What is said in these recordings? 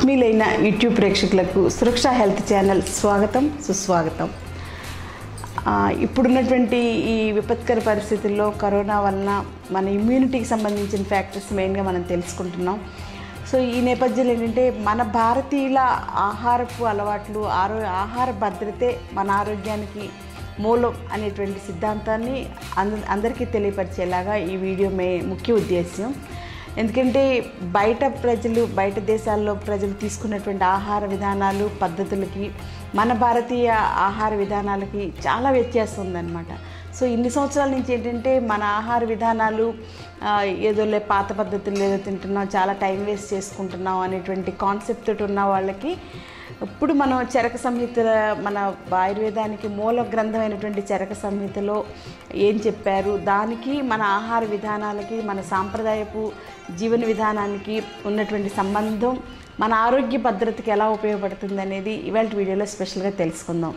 ఆత్మీయులైన YouTube ప్రేక్షకులకు సురక్ష health channel స్వాగతం సుస్వాగతం ఆ, ఇప్పుడున్నటువంటి ఈ విపత్కర పరిస్థితుల్లో కరోనా వలన మన ఇమ్యూనిటీకి సంబంధించిన ఫ్యాక్టర్స్ మెయిన్గా మనం తెలుసుకుంటున్నాం సో ఈ నేపథ్యంలో ఏంటంటే మన భారతీయుల ఆహారపు అలవాట్లు ఆరో ఆహార భద్రతే మన ఆరోగ్యానికి మూలం అనేటువంటి సిద్ధాంతాన్ని అంద అందరికీ తెలియపరిచేలాగా ఈ వీడియో మే ముఖ్య ఉద్దేశం ఎందుకంటే బయట ప్రజలు బయట దేశాల్లో ప్రజలు తీసుకున్నటువంటి ఆహార విధానాలు పద్ధతులకి మన భారతీయ ఆహార విధానాలకి చాలా వ్యత్యాసం ఉందన్నమాట సో ఇన్ని సంవత్సరాల నుంచి ఏంటంటే మన ఆహార విధానాలు ఆ, ఏదోలే పాత పద్ధతులు ఏదో తింటున్నాం చాలా టైం వేస్ట్ చేసుకుంటున్నాం అనేటువంటి కాన్సెప్ట్ తోటి ఉన్న వాళ్ళకి ఇప్పుడు మనం చరక సంహిత మన ఆయుర్వేదానికి మూల గ్రంథమైనటువంటి చరక సంహితలో ఏం చెప్పారు దానికి మన ఆహార విధానాలకి మన సాంప్రదాయపు జీవన విధానానికి ఉన్నటువంటి సంబంధం మన ఆరోగ్య భద్రతకి ఎలా ఉపయోగపడుతుంది అనేది ఇవాళ వీడియోలో స్పెషల్గా తెలుసుకుందాం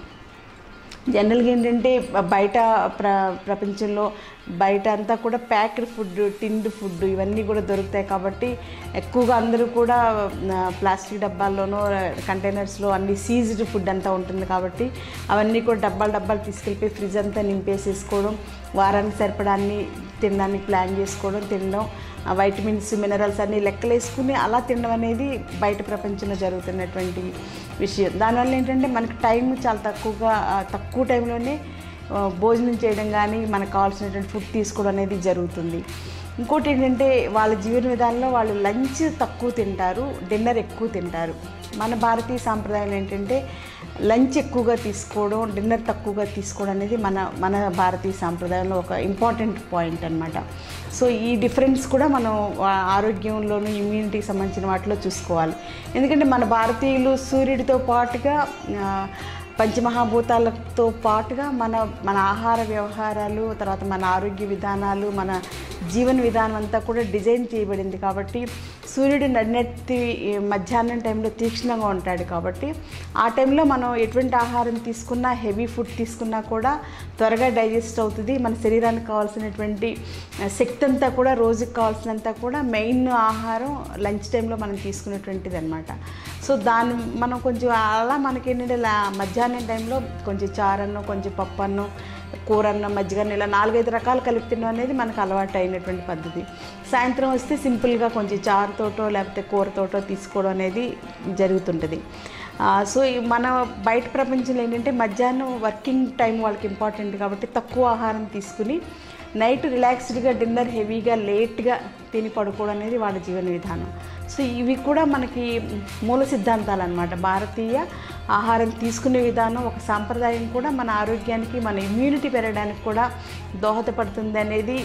జనరల్గా ఏంటంటే బయట ప్ర ప్రపంచంలో బయట అంతా కూడా ప్యాక్డ్ ఫుడ్ టిండ్ ఫుడ్ ఇవన్నీ కూడా దొరుకుతాయి కాబట్టి ఎక్కువగా అందరూ కూడా ఆ, ప్లాస్టిక్ డబ్బాల్లోనో కంటైనర్స్లో అన్ని సీజ్డ్ ఫుడ్ అంతా ఉంటుంది కాబట్టి అవన్నీ కూడా డబ్బాలు డబ్బాలు తీసుకెళ్ళిపోయి ఫ్రిడ్జ్ అంతా నింపేసేసుకోవడం వారానికి సరిపడాన్ని తినడానికి ప్లాన్ చేసుకోవడం తినడం ఆ వైటమిన్స్ మినరల్స్ అన్నీ లెక్కలేసుకుని అలా తినడం అనేది బయట ప్రపంచంలో జరుగుతున్నటువంటి విషయం దానివల్ల ఏంటంటే మనకి టైం చాలా తక్కువగా ఆ, తక్కువ టైంలోనే ఆ, భోజనం చేయడం కానీ మనకు కావాల్సినటువంటి ఫుడ్ తీసుకోవడం అనేది జరుగుతుంది ఇంకోటి ఏంటంటే వాళ్ళ జీవన విధానంలో వాళ్ళు లంచ్ తక్కువ తింటారు డిన్నర్ ఎక్కువ తింటారు మన భారతీయ సాంప్రదాయం ఏంటంటే లంచ్ ఎక్కువగా తీసుకోవడం డిన్నర్ తక్కువగా తీసుకోవడం అనేది మన మన భారతీయ సాంప్రదాయంలో ఒక ఇంపార్టెంట్ పాయింట్ అనమాట సో ఈ డిఫరెన్స్ కూడా మనం ఆ, ఆరోగ్యంలోను ఇమ్యూనిటీకి సంబంధించిన వాటిలో చూసుకోవాలి ఎందుకంటే మన భారతీయులు సూర్యుడితో పాటుగా ఆ, పంచమహాభూతాలతో పాటుగా మన మన ఆహార వ్యవహారాలు తర్వాత మన ఆరోగ్య విధానాలు మన జీవన విధానం అంతా కూడా డిజైన్ చేయబడింది కాబట్టి సూర్యుడు నడినెత్తి ఈ మధ్యాహ్నం టైంలో తీక్షణంగా ఉంటాడు కాబట్టి ఆ టైంలో మనం ఎటువంటి ఆహారం తీసుకున్నా హెవీ ఫుడ్ తీసుకున్నా కూడా త్వరగా డైజెస్ట్ అవుతుంది మన శరీరానికి కావాల్సినటువంటి ఆ, శక్తి అంతా కూడా రోజుకి కావాల్సినంత కూడా మెయిన్ ఆహారం లంచ్ టైంలో మనం తీసుకునేటువంటిది అనమాట సో దాన్ని మనం కొంచెం అలా మనకి ఏంటంటే లా- మధ్యాహ్నం టైంలో కొంచెం చారన్నం కొంచెం పప్పు అన్నం కూర అన్నం మజ్జిగన్నం ఇలా నాలుగైదు రకాలు కలిపి తినడం అనేది మనకు అలవాటు అయినటువంటి పద్ధతి సాయంత్రం వస్తే సింపుల్గా కొంచెం చారుతోటో లేకపోతే కూరతోటో తీసుకోవడం అనేది జరుగుతుంటుంది ఆ, సో ఈ మన బయట ప్రపంచంలో ఏంటంటే మధ్యాహ్నం వర్కింగ్ టైం వాళ్ళకి ఇంపార్టెంట్ కాబట్టి తక్కువ ఆహారం తీసుకుని నైట్ రిలాక్స్డ్గా డిన్నర్ హెవీగా లేట్గా తిని పడుకోవడం అనేది వాళ్ళ జీవన విధానం సో ఇవి కూడా మనకి మూల సిద్ధాంతాలు అనమాట భారతీయ ఆహారం తీసుకునే విధానం ఒక సాంప్రదాయం కూడా మన ఆరోగ్యానికి మన ఇమ్యూనిటీ పెరగడానికి కూడా దోహదపడుతుంది అనేది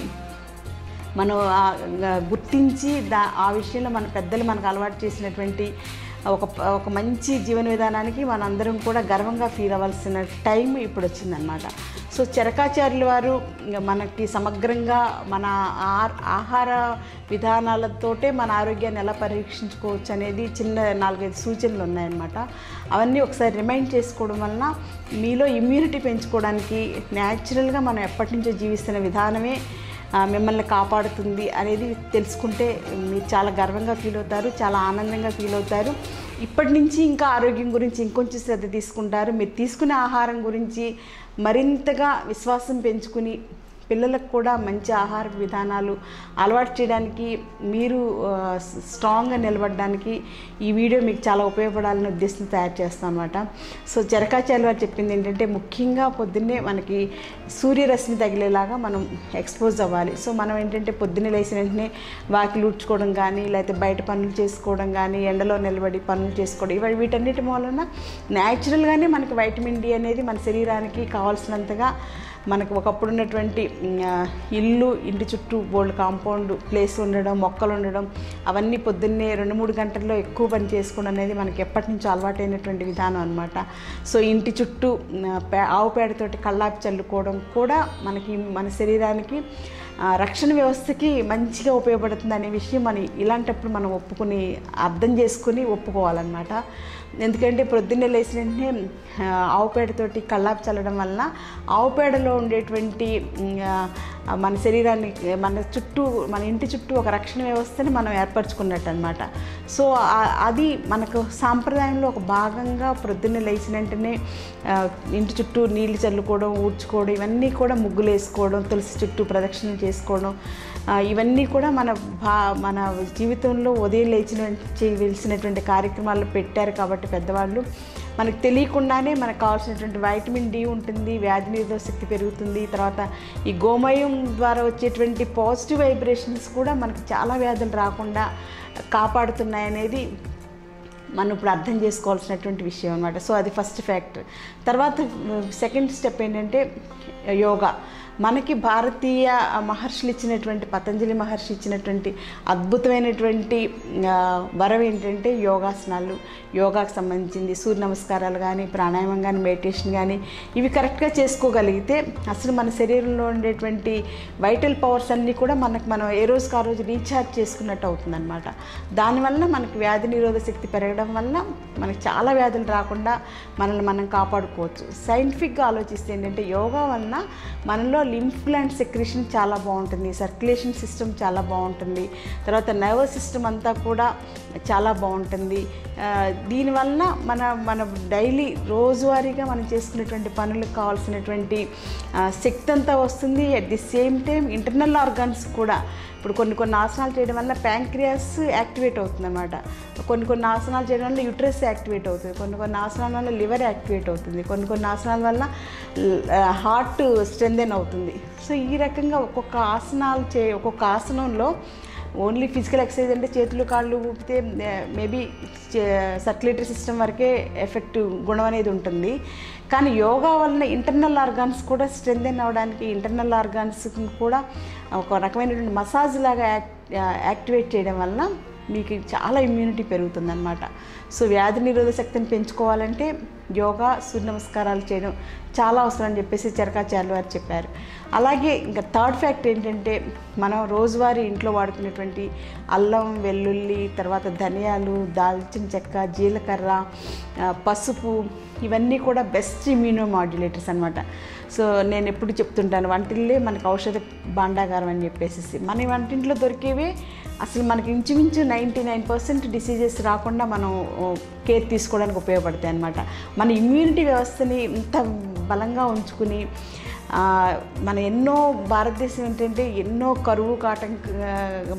మనం ఆ- ఆ గుర్తించి దా ఆ విషయంలో మన పెద్దలు మనకు అలవాటు చేసినటువంటి ఒక ఒక మంచి జీవన విధానానికి మనందరం కూడా గర్వంగా ఫీల్ అవ్వాల్సిన టైం ఇప్పుడు వచ్చిందనమాట సో చరకాచార్యుల వారు ఇంక మనకి సమగ్రంగా మన ఆ- ఆహార విధానాలతోటే మన ఆరోగ్యాన్ని ఎలా పరీక్షించుకోవచ్చు అనేది చిన్న నాలుగైదు సూచనలు ఉన్నాయన్నమాట అవన్నీ ఒకసారి రిమైండ్ చేసుకోవడం వలన మీలో ఇమ్యూనిటీ పెంచుకోవడానికి న్యాచురల్గా మనం ఎప్పటి నుంచో జీవిస్తున్న విధానమే ఆ, మిమ్మల్ని కాపాడుతుంది అనేది తెలుసుకుంటే మీరు చాలా గర్వంగా ఫీల్ అవుతారు చాలా ఆనందంగా ఫీల్ అవుతారు ఇప్పటి నుంచి ఇంకా ఆరోగ్యం గురించి ఇంకొంచెం శ్రద్ధ తీసుకుంటారు మీరు తీసుకునే ఆహారం గురించి మరింతగా విశ్వాసం పెంచుకుని పిల్లలకు కూడా మంచి ఆహార విధానాలు అలవాటు చేయడానికి మీరు ఆ, స్- స్ట్రాంగ్గా నిలబడడానికి ఈ వీడియో మీకు చాలా ఉపయోగపడాలనే ఉద్దేశంతో తయారు చేస్తాం అనమాట సో చరకాచార్య వారు చెప్పింది ఏంటంటే ముఖ్యంగా పొద్దున్నే మనకి సూర్యరశ్మి తగిలేలాగా మనం ఎక్స్పోజ్ అవ్వాలి సో మనం ఏంటంటే పొద్దున్నే లేచిన వెంటనే వాకిలు ఊడ్చుకోవడం కానీ లేకపోతే బయట పనులు చేసుకోవడం కానీ ఎండలో నిలబడి పనులు చేసుకోవడం ఇవి వీటన్నిటి మూలన న్యాచురల్గానే మనకి వైటమిన్ డి అనేది మన శరీరానికి కావాల్సినంతగా మనకు ఒకప్పుడు ఉన్నటువంటి ఉమ్, ఆ, ఇల్లు ఇంటి చుట్టూ బోల్డ్ కాంపౌండ్ ప్లేస్ ఉండడం మొక్కలు ఉండడం అవన్నీ పొద్దున్నే రెండు మూడు గంటల్లో ఎక్కువ పని చేసుకోవడం అనేది మనకి ఎప్పటి నుంచో అలవాటైనటువంటి విధానం అనమాట సో ఇంటి చుట్టూ ఉమ్, పే- ఆవు పేడతోటి కళ్ళాపి చల్లుకోవడం కూడా మనకి మన శరీరానికి ఆ, రక్షణ వ్యవస్థకి మంచిగా ఉపయోగపడుతుంది అనే విషయం మనం ఇలాంటప్పుడు మనం ఒప్పుకుని అర్థం చేసుకుని ఒప్పుకోవాలన్నమాట ఎందుకంటే ప్రొద్దున్నే లేచిన వెంటనే ఆ, ఆవు పేడతోటి కల్లాపు చల్లడం వలన ఆవు పేడలో ఉండేటువంటి ఉమ్, ఆ, ఆ, మన శరీరాన్ని మన చుట్టూ మన ఇంటి చుట్టూ ఒక రక్షణ వ్యవస్థని మనం ఏర్పరచుకున్నట్టు అనమాట సో ఆ- అది మనకు సాంప్రదాయంలో ఒక భాగంగా ప్రొద్దున్న లేచిన వెంటనే ఆ, ఇంటి చుట్టూ నీళ్లు చల్లుకోవడం ఊడ్చుకోవడం ఇవన్నీ కూడా ముగ్గులు వేసుకోవడం తులసి చుట్టూ ప్రదక్షిణలు చేసుకోవడం ఆ, ఇవన్నీ కూడా మన భా మన జీవితంలో ఉదయం లేచిన వెంటనే చేయవలసినటువంటి కార్యక్రమాలు పెట్టారు కాబట్టి పెద్దవాళ్ళు మనకు తెలియకుండానే మనకు కావాల్సినటువంటి వైటమిన్ డి ఉంటుంది వ్యాధి నిరోధక శక్తి పెరుగుతుంది తర్వాత ఈ గోమయం ద్వారా వచ్చేటువంటి పాజిటివ్ వైబ్రేషన్స్ కూడా మనకు చాలా వ్యాధులు రాకుండా కాపాడుతున్నాయనేది మనం ఇప్పుడు అర్థం చేసుకోవాల్సినటువంటి విషయం అనమాట సో అది ఫస్ట్ ఫ్యాక్టర్ తర్వాత సెకండ్ స్టెప్ ఏంటంటే యోగా మనకి భారతీయ మహర్షులు ఇచ్చినటువంటి పతంజలి మహర్షి ఇచ్చినటువంటి అద్భుతమైనటువంటి ఆ, వరం ఏంటంటే యోగాసనాలు యోగాకు సంబంధించింది సూర్య నమస్కారాలు కానీ ప్రాణాయామం కానీ మెడిటేషన్ కానీ ఇవి కరెక్ట్గా చేసుకోగలిగితే అసలు మన శరీరంలో ఉండేటువంటి వైటల్ పవర్స్ అన్నీ కూడా మనకు మనం ఏ రోజుకి ఆ రోజు రీఛార్జ్ చేసుకున్నట్టు అవుతుందన్నమాట దానివల్ల మనకి వ్యాధి నిరోధక శక్తి పెరగడం వల్ల మనకి చాలా వ్యాధులు రాకుండా మనల్ని మనం కాపాడుకోవచ్చు సైంటిఫిక్గా ఆలోచిస్తే ఏంటంటే యోగా వలన మనలో లింఫ్ గ్లాండ్ సెక్రేషన్ చాలా బాగుంటుంది సర్క్యులేషన్ సిస్టమ్ చాలా బాగుంటుంది తర్వాత నర్వస్ సిస్టమ్ అంతా కూడా చాలా బాగుంటుంది ఆ, దీనివల్ల మన మన డైలీ రోజువారీగా మనం చేసుకునేటువంటి పనులకు కావాల్సినటువంటి ఆ, శక్తి అంతా వస్తుంది at the same time internal organs కూడా ఇప్పుడు కొన్ని కొన్ని ఆసనాలు చేయడం వల్ల ప్యాంక్రియాస్ యాక్టివేట్ అవుతుంది అనమాట కొన్ని కొన్ని ఆసనాలు చేయడం వల్ల యూట్రస్ యాక్టివేట్ అవుతుంది కొన్ని కొన్ని ఆసనాల వల్ల లివర్ యాక్టివేట్ అవుతుంది కొన్ని కొన్ని ఆసనాల వల్ల హార్ట్ స్ట్రెంథెన్ అవుతుంది సో ఈ రకంగా ఒక్కొక్క ఆసనాలు చే ఒక్కొక్క ఆసనంలో ఓన్లీ ఫిజికల్ ఎక్సర్సైజ్ అంటే చేతులు కాళ్ళు ఊపితే మేబీ సర్క్యులేటరీ సిస్టమ్ వరకే ఎఫెక్ట్ గుణం అనేది ఉంటుంది కానీ యోగా వలన ఇంటర్నల్ ఆర్గాన్స్ కూడా స్ట్రెంథెన్ అవ్వడానికి ఇంటర్నల్ ఆర్గాన్స్ కూడా ఒక రకమైనటువంటి మసాజ్ లాగా యాక్ యాక్టివేట్ చేయడం వలన మీకు చాలా ఇమ్యూనిటీ పెరుగుతుందన్నమాట సో వ్యాధి నిరోధక శక్తిని పెంచుకోవాలంటే యోగా సూర్య నమస్కారాలు చేయడం చాలా అవసరం అని చెప్పేసి చరకాచార్యులు వారు చెప్పారు అలాగే ఇంకా థర్డ్ ఫ్యాక్ట్ ఏంటంటే మనం రోజువారీ ఇంట్లో వాడుకునేటువంటి అల్లం వెల్లుల్లి తర్వాత ధనియాలు దాల్చిన చెక్క జీలకర్ర ఆ, పసుపు ఇవన్నీ కూడా బెస్ట్ ఇమ్యూనో మాడ్యులేటర్స్ అనమాట సో నేను ఎప్పుడు చెప్తుంటాను వంటిల్లే మనకు ఔషధ భాండాగారం అని చెప్పేసి మన వంటింట్లో దొరికేవే అసలు మనకి ఇంచుమించు నైంటీ నైన్ పర్సెంట్ డిసీజెస్ రాకుండా మనం కేర్ తీసుకోవడానికి ఉపయోగపడతాయి అనమాట మన ఇమ్యూనిటీ వ్యవస్థని ఇంత బలంగా ఉంచుకుని ఆ, మన ఎన్నో భారతదేశం ఏంటంటే ఎన్నో కరువు కాటం ఆ,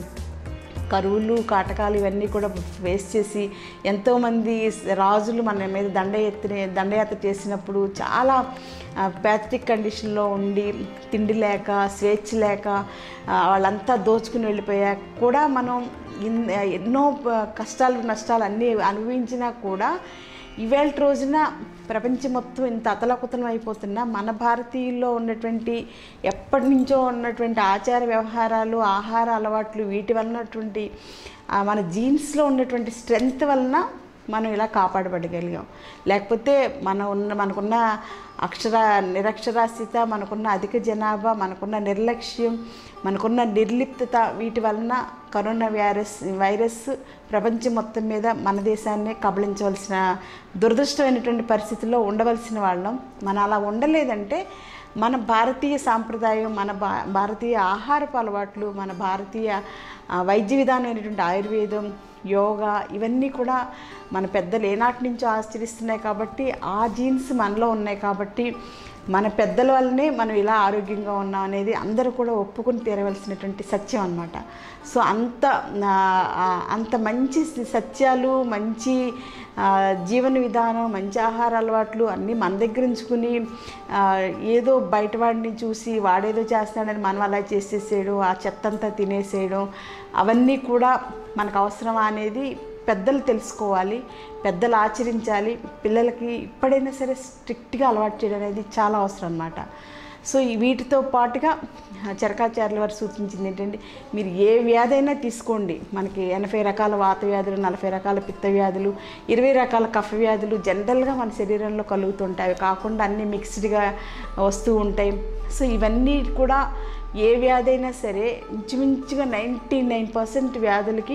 కరువులు కాటకాలు ఇవన్నీ కూడా ఫేస్ చేసి ఎంతోమంది రాజులు మన మీద దండయాత్ర దండయాత్ర చేసినప్పుడు చాలా ప్యాథటిక్ కండిషన్లో ఉండి తిండి లేక స్వేచ్ఛ లేక ఆ, వాళ్ళంతా దోచుకుని వెళ్ళిపోయాక కూడా మనం ఇన్ ఎన్నో ప- కష్టాలు నష్టాలు అన్నీ అనుభవించినా కూడా ఇవాళ రోజున ప్రపంచం మొత్తం ఇంత అతలకుతలం అయిపోతున్నా మన భారతీయుల్లో ఉన్నటువంటి ఎప్పటి నుంచో ఉన్నటువంటి ఆచార వ్యవహారాలు ఆహార అలవాట్లు వీటి వలన ఉన్నటువంటి ఆ, మన జీన్స్లో ఉన్నటువంటి స్ట్రెంగ్త్ వలన మనం ఇలా కాపాడబడగలిగాం లేకపోతే మన ఉన్న మనకున్న అక్షర నిరక్షరాస్యత మనకున్న అధిక జనాభా మనకున్న నిర్లక్ష్యం మనకున్న నిర్లిప్తత వీటి వలన కరోనా వైరస్ వైరస్ ప్రపంచం మొత్తం మీద మన దేశాన్ని కబళించవలసిన దురదృష్టమైనటువంటి పరిస్థితుల్లో ఉండవలసిన వాళ్ళం మనం అలా ఉండలేదంటే మన భారతీయ సాంప్రదాయం మన భా భారతీయ ఆహారపు అలవాట్లు మన భారతీయ ఆ, వైద్య విధానం అయినటువంటి ఆయుర్వేదం యోగా ఇవన్నీ కూడా మన పెద్దలు ఏనాటి నుంచో ఆచరిస్తున్నాయి కాబట్టి ఆ జీన్స్ మనలో ఉన్నాయి కాబట్టి మన పెద్దల వల్లనే మనం ఇలా ఆరోగ్యంగా ఉన్నాం అనేది అందరూ కూడా ఒప్పుకొని తీరవలసినటువంటి సత్యం అనమాట సో అంత ఆ, ఆ, అంత మంచి సత్యాలు మంచి ఆ, జీవన విధానం మంచి ఆహార అలవాట్లు అన్నీ మన దగ్గర ఉంచుకుని ఆ, ఏదో బయట వాడిని చూసి వాడేదో చేస్తాడని మనం అలా చేసేసేయడం ఆ చెత్త అంతా తినేసేయడం అవన్నీ కూడా మనకు అవసరమా అనేది పెద్దలు తెలుసుకోవాలి పెద్దలు ఆచరించాలి పిల్లలకి ఇప్పుడైనా సరే స్ట్రిక్ట్గా అలవాటు చేయడం అనేది చాలా అవసరం అన్నమాట సో ఈ వీటితో పాటుగా చరకాచార్యుల వారు సూచించింది ఏంటంటే మీరు ఏ వ్యాధి అయినా తీసుకోండి మనకి ఎనభై రకాల వాత వ్యాధులు నలభై రకాల పిత్త వ్యాధులు ఇరవై రకాల కఫ వ్యాధులు జనరల్గా మన శరీరంలో కలుగుతుంటాయి అవి కాకుండా అన్నీ మిక్స్డ్గా వస్తూ ఉంటాయి సో ఇవన్నీ కూడా ఏ వ్యాధి అయినా సరే ఇంచుమించుగా నైంటీ నైన్ పర్సెంట్ వ్యాధులకి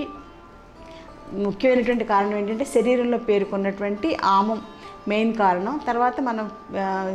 ముఖ్యమైనటువంటి కారణం ఏంటంటే శరీరంలో పేరుకున్నటువంటి ఆమం మెయిన్ కారణం తర్వాత మనం ఆ,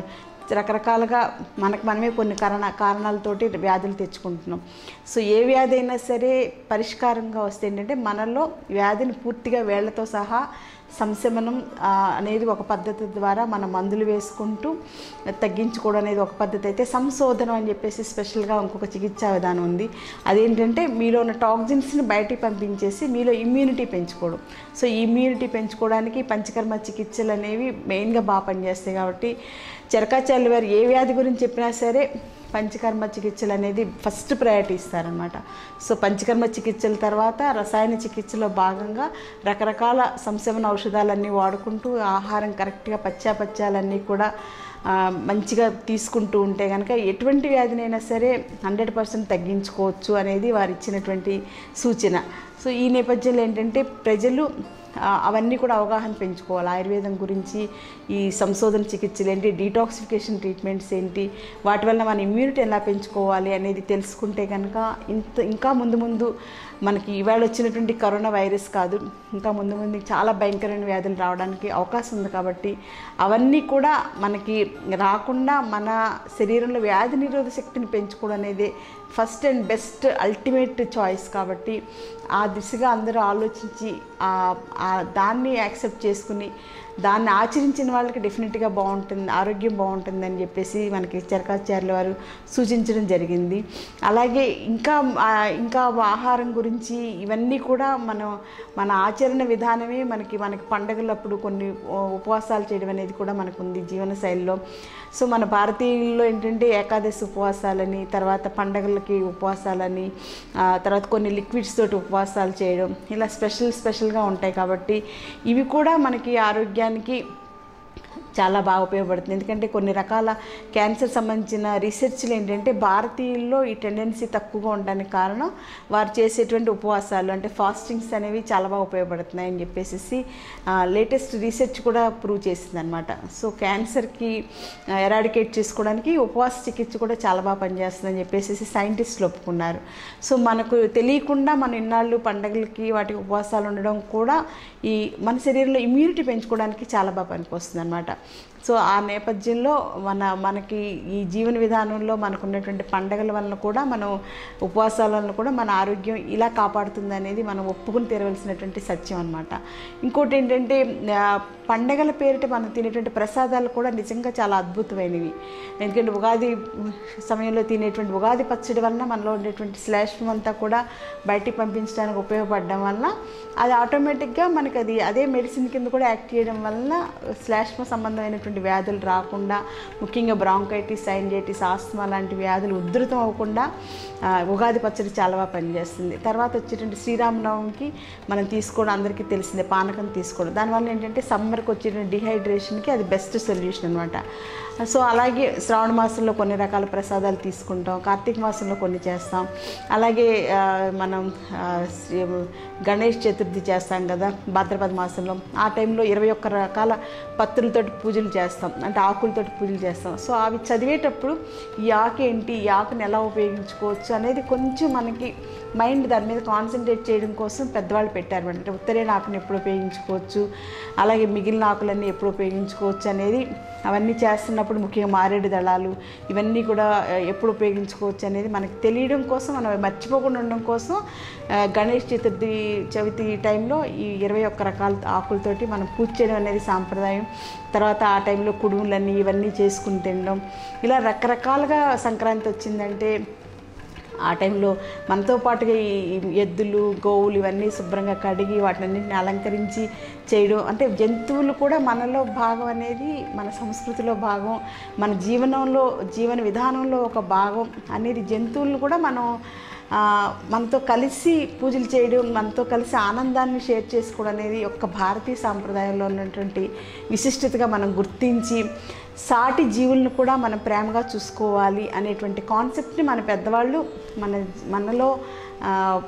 రకరకాలుగా మనకు మనమే కొన్ని కారణ కారణాలతోటి వ్యాధులు తెచ్చుకుంటున్నాం సో ఏ వ్యాధి అయినా సరే పరిష్కారంగా వస్తే ఏంటంటే మనలో వ్యాధిని పూర్తిగా వేళ్లతో సహా సంశమనం ఆ, అనేది ఒక పద్ధతి ద్వారా మన మందులు వేసుకుంటూ తగ్గించుకోవడం అనేది ఒక పద్ధతి అయితే సంశోధనం అని చెప్పేసి స్పెషల్గా ఇంకొక చికిత్సా విధానం ఉంది అదేంటంటే మీలో ఉన్న టాక్సిన్స్ని బయటికి పంపించేసి మీలో ఇమ్యూనిటీ పెంచుకోవడం సో ఈ ఇమ్యూనిటీ పెంచుకోవడానికి పంచకర్మ చికిత్సలు అనేవి మెయిన్గా బాగా పనిచేస్తాయి కాబట్టి చెరకాచార్యులు వారు ఏ వ్యాధి గురించి చెప్పినా సరే పంచకర్మ చికిత్సలు అనేది ఫస్ట్ ప్రయారిటీ ఇస్తారనమాట సో పంచకర్మ చికిత్సల తర్వాత రసాయన చికిత్సలో భాగంగా రకరకాల సంశమన ఔషధాలన్నీ వాడుకుంటూ ఆహారం కరెక్ట్గా పచ్చాపచ్చాలన్నీ కూడా ఆ, మంచిగా తీసుకుంటూ ఉంటే కనుక ఎటువంటి వ్యాధినైనా సరే హండ్రెడ్ పర్సెంట్ తగ్గించుకోవచ్చు అనేది వారు ఇచ్చినటువంటి సూచన సో ఈ నేపథ్యంలో ఏంటంటే ప్రజలు ఆ, అవన్నీ కూడా అవగాహన పెంచుకోవాలి ఆయుర్వేదం గురించి ఈ సంశోధన చికిత్సలు ఏంటి డీటాక్సిఫికేషన్ ట్రీట్మెంట్స్ ఏంటి వాటి వల్ల మన ఇమ్యూనిటీ ఎలా పెంచుకోవాలి అనేది తెలుసుకుంటే కనుక ఇంత ఇంకా ముందు ముందు మనకి ఇవాళ వచ్చినటువంటి కరోనా వైరస్ కాదు ఇంకా ముందు ముందు చాలా భయంకరమైన వ్యాధులు రావడానికి అవకాశం ఉంది కాబట్టి అవన్నీ కూడా మనకి రాకుండా మన శరీరంలో వ్యాధి నిరోధక శక్తిని పెంచుకోవడం అనేది first and best ultimate choice కాబట్టి ఆ దిశగా అందరూ ఆలోచించి ఆ- ఆ దాన్ని యాక్సెప్ట్ చేసుకుని దాన్ని ఆచరించిన వాళ్ళకి డెఫినెట్గా బాగుంటుంది ఆరోగ్యం బాగుంటుంది అని చెప్పేసి మనకి చరకాచార్యుల వారు సూచించడం జరిగింది అలాగే ఇంకా ఆ, ఇంకా ఆహారం గురించి ఇవన్నీ కూడా మనం మన ఆచరణ విధానమే మనకి మనకి పండగలప్పుడు కొన్ని ఆ, ఉపవాసాలు చేయడం అనేది కూడా మనకు ఉంది జీవన శైలిలో సో మన భారతీయుల్లో ఏంటంటే ఏకాదశి ఉపవాసాలని తర్వాత పండగలకి ఉపవాసాలని ఆ, తర్వాత కొన్ని లిక్విడ్స్ తోటి ఉపవాసాలు చేయడం ఇలా స్పెషల్ స్పెషల్గా ఉంటాయి కాబట్టి ఇవి కూడా మనకి ఆరోగ్యానికి చాలా బాగా ఉపయోగపడుతుంది ఎందుకంటే కొన్ని రకాల క్యాన్సర్ సంబంధించిన రీసెర్చ్లు ఏంటంటే భారతీయుల్లో ఈ టెండెన్సీ తక్కువగా ఉండడానికి కారణం వారు చేసేటువంటి ఉపవాసాలు అంటే ఫాస్టింగ్స్ అనేవి చాలా బాగా ఉపయోగపడుతున్నాయి అని చెప్పేసి లేటెస్ట్ రీసెర్చ్ కూడా ప్రూవ్ చేసింది అనమాట సో క్యాన్సర్కి ఎరాడికేట్ చేసుకోవడానికి ఉపవాస చికిత్స కూడా చాలా బాగా పనిచేస్తుందని చెప్పేసి సైంటిస్టులు ఒప్పుకున్నారు సో మనకు తెలియకుండా మన ఇన్నాళ్ళు పండగలకి వాటికి ఉపవాసాలు ఉండడం కూడా ఈ మన శరీరంలో ఇమ్యూనిటీ పెంచుకోవడానికి చాలా బాగా పనికొస్తుంది అనమాట సో ఆ నేపథ్యంలో మన మనకి ఈ జీవన విధానంలో మనకు ఉన్నటువంటి పండగల వలన కూడా మనం ఉపవాసాల వలన కూడా మన ఆరోగ్యం ఇలా కాపాడుతుంది అనేది మనం ఒప్పుకుని తీరవలసినటువంటి సత్యం అనమాట ఇంకోటి ఏంటంటే ఆ, పండగల పేరిట మనం తినేటువంటి ప్రసాదాలు కూడా నిజంగా చాలా అద్భుతమైనవి ఎందుకంటే ఉగాది సమయంలో తినేటువంటి ఉగాది పచ్చడి వలన మనలో ఉండేటువంటి శ్లేష్మం అంతా కూడా బయటికి పంపించడానికి ఉపయోగపడడం వలన అది ఆటోమేటిక్గా మనకి అది అదే మెడిసిన్ కింద కూడా యాక్ట్ చేయడం వలన శ్లేష్మ సంబంధమైనటువంటి వ్యాధులు రాకుండా ముఖ్యంగా బ్రాంకైటిస్ సైంజైటిస్ ఆస్మా లాంటి వ్యాధులు ఉధృతం అవ్వకుండా ఆ, ఉగాది పచ్చడి చాలా బాగా పనిచేస్తుంది తర్వాత వచ్చేటువంటి శ్రీరామనవమికి మనం తీసుకోవడం అందరికీ తెలిసిందే పానకం తీసుకోవడం దానివల్ల ఏంటంటే సమ్మర్కి వచ్చేటువంటి డిహైడ్రేషన్కి అది బెస్ట్ సొల్యూషన్ అనమాట సో అలాగే శ్రావణ మాసంలో కొన్ని రకాల ప్రసాదాలు తీసుకుంటాం కార్తీక మాసంలో కొన్ని చేస్తాం అలాగే ఆ, మనం ఆ, శ్రీ- గణేష్ చతుర్థి చేస్తాం కదా భాద్రపద మాసంలో ఆ టైంలో ఇరవై ఒక్క రకాల పత్రులతోటి పూజలు చేస్తాం అంటే ఆకులతోటి పూజలు చేస్తాం సో అవి చదివేటప్పుడు ఈ ఆకు ఏంటి ఈ ఆకుని ఎలా ఉపయోగించుకోవచ్చు అనేది కొంచెం మనకి మైండ్ దాని మీద కాన్సన్ట్రేట్ చేయడం కోసం పెద్దవాళ్ళు పెట్టారు అంటే ఉత్తరేణ ఆకుని ఎప్పుడు ఉపయోగించుకోవచ్చు అలాగే మిగిలిన ఆకులన్నీ ఎప్పుడు ఉపయోగించుకోవచ్చు అనేది అవన్నీ చేస్తున్నప్పుడు ముఖ్యంగా మారేడు దళాలు ఇవన్నీ కూడా ఆ, ఎప్పుడు ఉపయోగించుకోవచ్చు అనేది మనకి తెలియడం కోసం మనం మర్చిపోకుండా ఉండడం కోసం ఆ, గణేష్ చతుర్థి చవితి టైంలో ఈ ఇరవై ఒక్క రకాల ఆకులతోటి మనం పూజ చేయడం అనేది సాంప్రదాయం తర్వాత ఆ టైంలో కుడుములన్నీ ఇవన్నీ చేసుకుని తినడం ఇలా రకరకాలుగా సంక్రాంతి వచ్చిందంటే ఆ టైంలో మనతో పాటుగా ఈ ఎద్దులు గోవులు ఇవన్నీ శుభ్రంగా కడిగి వాటినన్నింటిని అలంకరించి చేయడం అంటే జంతువులు కూడా మనలో భాగం అనేది మన సంస్కృతిలో భాగం మన జీవనంలో జీవన విధానంలో ఒక భాగం అనేది జంతువులను కూడా మనం ఆ, మనతో కలిసి పూజలు చేయడం మనతో కలిసి ఆనందాన్ని షేర్ చేసుకోవడం అనేది ఒక భారతీయ సాంప్రదాయంలో ఉన్నటువంటి విశిష్టతగా మనం గుర్తించి సాటి జీవులను కూడా మనం ప్రేమగా చూసుకోవాలి అనేటువంటి కాన్సెప్ట్ని మన పెద్దవాళ్ళు మన మనలో ఆ,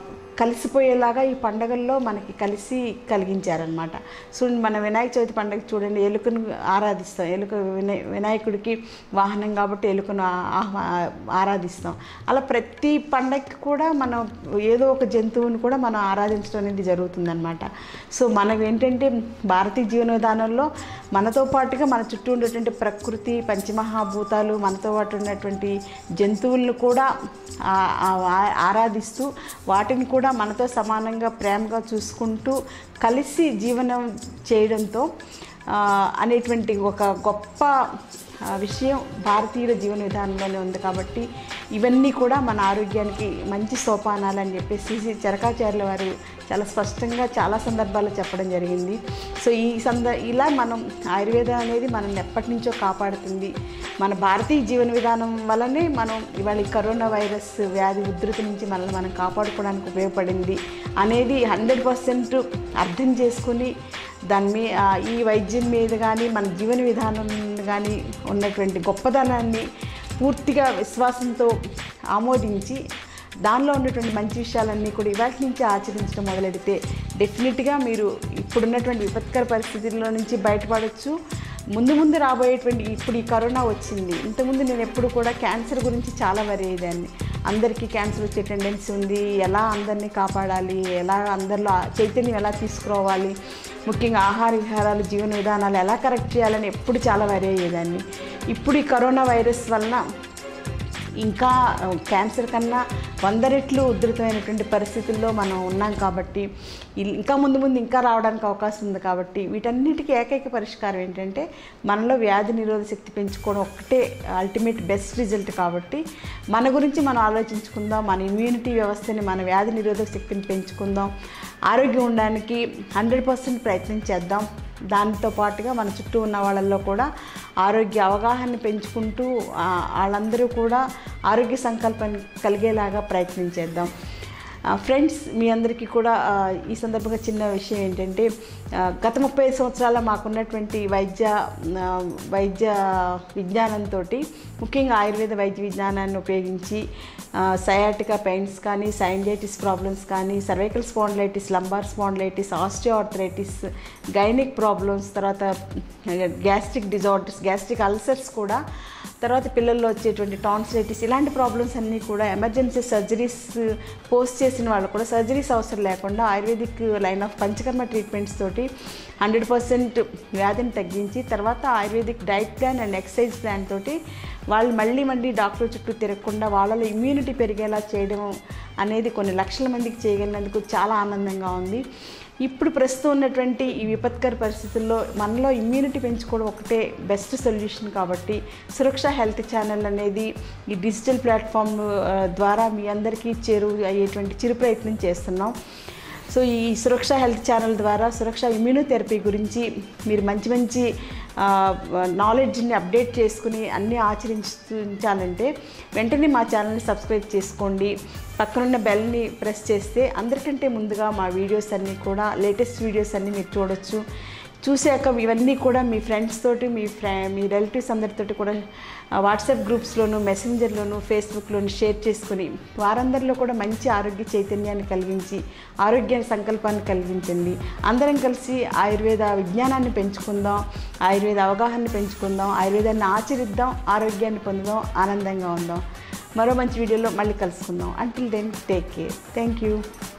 కలిసిపోయేలాగా ఈ పండగల్లో మనకి కలిసి కలిగించారనమాట సో మన వినాయక చవితి పండగ చూడండి ఎలుకను ఆరాధిస్తాం ఎలుక వినాయ వినాయకుడికి వాహనం కాబట్టి ఎలుకను ఆ- ఆహ్వా- ఆరాధిస్తాం అలా ప్రతి పండగకి కూడా మనం ఏదో ఒక జంతువుని కూడా మనం ఆరాధించడం అనేది జరుగుతుందన్నమాట సో మనకు ఏంటంటే భారతీయ జీవన విధానంలో మనతో పాటుగా మన చుట్టూ ఉండేటువంటి ప్రకృతి పంచమహాభూతాలు మనతో పాటు ఉన్నటువంటి జంతువులను కూడా ఆ- ఆ- ఆరాధిస్తూ వాటిని కూడా మనతో సమానంగా ప్రేమగా చూసుకుంటూ కలిసి జీవనం చేయడంతో ఆ, అనేటువంటి ఒక గొప్ప ఆ, విషయం భారతీయుల జీవన విధానంలోనే ఉంది కాబట్టి ఇవన్నీ కూడా మన ఆరోగ్యానికి మంచి సోపానాలు అని చెప్పేసి శ్రీ చరకాచార్యుల వారు చాలా స్పష్టంగా చాలా సందర్భాల్లో చెప్పడం జరిగింది సో ఈ సంద ఇలా మనం ఆయుర్వేదం అనేది మనల్ని ఎప్పటి నుంచో కాపాడుతుంది మన భారతీయ జీవన విధానం వల్లనే మనం ఇవాళ ఈ కరోనా వైరస్ వ్యాధి ఉధృతి నుంచి మనల్ని మనం కాపాడుకోవడానికి ఉపయోగపడింది అనేది హండ్రెడ్ పర్సెంట్ అర్థం చేసుకుని దాని మీ ఆ, ఈ వైద్యం మీద కానీ మన జీవన విధానం కానీ ఉన్నటువంటి గొప్పదనాన్ని పూర్తిగా విశ్వాసంతో ఆమోదించి దానిలో ఉన్నటువంటి మంచి విషయాలన్నీ కూడా ఇవాటి నుంచి ఆచరించడం మొదలెడితే డెఫినెట్గా మీరు ఇప్పుడున్నటువంటి విపత్కర పరిస్థితుల్లో నుంచి బయటపడవచ్చు ముందు ముందు రాబోయేటువంటి ఇప్పుడు ఈ కరోనా వచ్చింది ఇంతకుముందు నేను ఎప్పుడు కూడా క్యాన్సర్ గురించి చాలా వరి అయ్యేదాన్ని అందరికీ క్యాన్సర్ వచ్చే టెండెన్సీ ఉంది ఎలా అందరినీ కాపాడాలి ఎలా అందరిలో ఆ చైతన్యం ఎలా తీసుకురావాలి ముఖ్యంగా ఆహార విహారాలు జీవన విధానాలు ఎలా కరెక్ట్ చేయాలని ఎప్పుడు చాలా వరి అయ్యేదాన్ని ఇప్పుడు ఈ కరోనా వైరస్ వలన ఇంకా ఆ, క్యాన్సర్ కన్నా వంద రెట్లు ఉధృతమైనటువంటి పరిస్థితుల్లో మనం ఉన్నాం కాబట్టి ఇల్- ఇంకా ముందు ముందు ఇంకా రావడానికి అవకాశం ఉంది కాబట్టి వీటన్నిటికీ ఏకైక పరిష్కారం ఏంటంటే మనలో వ్యాధి నిరోధక శక్తి పెంచుకోవడం ఒక్కటే అల్టిమేట్ బెస్ట్ రిజల్ట్ కాబట్టి మన గురించి మనం ఆలోచించుకుందాం మన ఇమ్యూనిటీ వ్యవస్థని మన వ్యాధి నిరోధక శక్తిని పెంచుకుందాం ఆరోగ్యం ఉండడానికి హండ్రెడ్ పర్సెంట్ ప్రయత్నం చేద్దాం దానితో పాటుగా మన చుట్టూ ఉన్న వాళ్ళల్లో కూడా ఆరోగ్య అవగాహన పెంచుకుంటూ ఆ, వాళ్ళందరూ కూడా ఆరోగ్య సంకల్పం కలిగేలాగా ప్రయత్నించేద్దాం ఫ్రెండ్స్ మీ అందరికీ కూడా ఆ, ఈ సందర్భంగా చిన్న విషయం ఏంటంటే ఆ, గత ముప్పై ఐదు సంవత్సరాల మాకున్నటువంటి వైద్య ఆ, వైద్య విజ్ఞానంతో ముఖ్యంగా ఆయుర్వేద వైద్య విజ్ఞానాన్ని ఉపయోగించి సయాటికా పెయిన్స్ కానీ సైంజైటిస్ ప్రాబ్లమ్స్ కానీ cervical spondylitis lumbar spondylitis osteoarthritis gynaec problems తర్వాత గ్యాస్ట్రిక్ డిజార్డర్స్ గ్యాస్ట్రిక్ అల్సర్స్ కూడా తర్వాత పిల్లల్లో వచ్చేటువంటి టాన్సిలైటిస్ ఇలాంటి ప్రాబ్లమ్స్ అన్నీ కూడా ఎమర్జెన్సీ సర్జరీస్ పోస్ట్ చేసిన వాళ్ళు కూడా సర్జరీస్ అవసరం లేకుండా ayurvedic line of panchakarma treatments తోటి హండ్రెడ్ పర్సెంట్ వ్యాధిని తగ్గించి తర్వాత ayurvedic diet plan and exercise plan తోటి వాళ్ళు మళ్ళీ మళ్ళీ డాక్టర్ చుట్టూ తిరగకుండా వాళ్ళలో ఇమ్యూనిటీ పెరిగేలా చేయడం అనేది కొన్ని లక్షల మందికి చేయగలిగినందుకు చాలా ఆనందంగా ఉంది ఇప్పుడు ప్రస్తుతం ఉన్నటువంటి ఈ విపత్కర పరిస్థితుల్లో మనలో ఇమ్యూనిటీ పెంచుకోవడం ఒకటే బెస్ట్ సొల్యూషన్ కాబట్టి సురక్ష హెల్త్ ఛానల్ అనేది ఈ డిజిటల్ ప్లాట్ఫామ్ ఆ, ద్వారా మీ అందరికీ చేరువ అయ్యేటువంటి చిరు ప్రయత్నం చేస్తున్నాం సో ఈ సురక్ష హెల్త్ ఛానల్ ద్వారా సురక్ష ఇమ్యూనోథెరపీ గురించి మీరు మంచి మంచి నాలెడ్జ్ని అప్డేట్ చేసుకుని అన్నీ ఆచరించాలంటే వెంటనే మా ఛానల్ని సబ్స్క్రైబ్ చేసుకోండి పక్కనున్న బెల్ని ప్రెస్ చేస్తే అందరికంటే ముందుగా మా వీడియోస్ అన్నీ కూడా లేటెస్ట్ వీడియోస్ అన్నీ మీరు చూడొచ్చు చూశాక ఇవన్నీ కూడా మీ ఫ్రెండ్స్ తోటి మీ ఫ్రె మీ రిలేటివ్స్ అందరితోటి కూడా ఆ, వాట్సాప్ గ్రూప్స్లోను మెసెంజర్లోను ఫేస్బుక్లోను షేర్ చేసుకుని వారందరిలో కూడా మంచి ఆరోగ్య చైతన్యాన్ని కలిగించి ఆరోగ్య సంకల్పాన్ని కలిగించండి అందరం కలిసి ఆయుర్వేద విజ్ఞానాన్ని పెంచుకుందాం ఆయుర్వేద అవగాహనని పెంచుకుందాం ఆయుర్వేదాన్ని ఆచరిద్దాం ఆరోగ్యాన్ని పొందుదాం ఆనందంగా ఉందాం మరో మంచి వీడియోలో మళ్ళీ కలుసుకుందాం until then take care thank you